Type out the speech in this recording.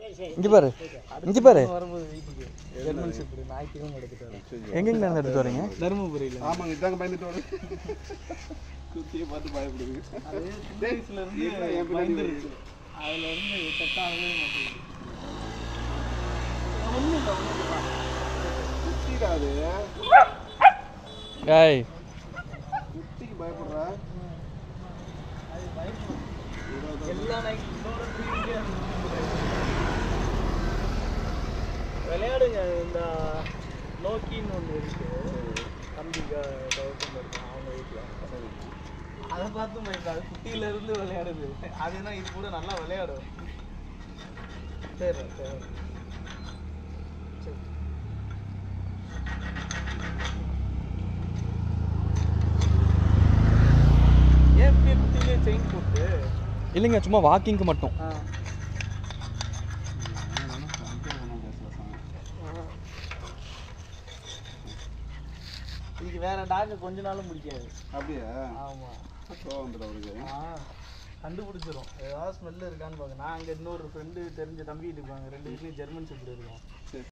இங்க பாரு இங்க பாரு வரும்போது வீட்டுக்கு ஜெர்மன் ஷெப்பர்டு ஞாயிற்றுக்கிழமை எடுத்துட்டு வரேன் எங்கெங்க இருந்து எடுத்து வரீங்க தருமபுரியில் ஆமாங்க இதாங்க பயந்துட்டு வர குத்தியை பார்த்து பயப்படுது அது சின்ன வயசுல இருந்து என்ன என் பின்னாடி பயந்துருச்சு அதுல இருந்து செட் ஆகவே மாட்டேங்குது ஒன்றும் இல்லை ஒன்றும் இல்லை குத்திடா அது காய் குத்திக்கு பயப்படுறா அது பயப்படும் எல்லா நைட் இன்னொரு ட்ரீம்க்கே விளையாடுங்க இந்த நோக்கின்னு ஒன்று இருக்கு தம்பி கௌதம் இருக்கான் அவங்க வீட்டில் அதை பார்த்து பயப்பட அது குட்டியில இருந்து விளையாடுது அதுனா இது கூட நல்லா விளையாடும் சரி சரி சரி ஏன் இப்படி குட்டிலே செயின் போட்டு இல்லைங்க சும்மா வாக்கிங்க்கு மட்டும் ஆ இதுக்கு வேற டாக் கொஞ்ச நாளும் பிடிக்காது அப்படியா ஆமா கோவம் வந்துடும் அவருக்கு ஆ கண்டுபிடிச்சிரும் ஏதாவது ஸ்மெல் இருக்கான்னு பாக்க நான் அங்க இன்னொரு ஃப்ரெண்டு தெரிஞ்ச தம்பி இருப்பாங்க ரெண்டு வீட்லயும் ஜெர்மன் ஷெப்பர்ட் இருக்கும்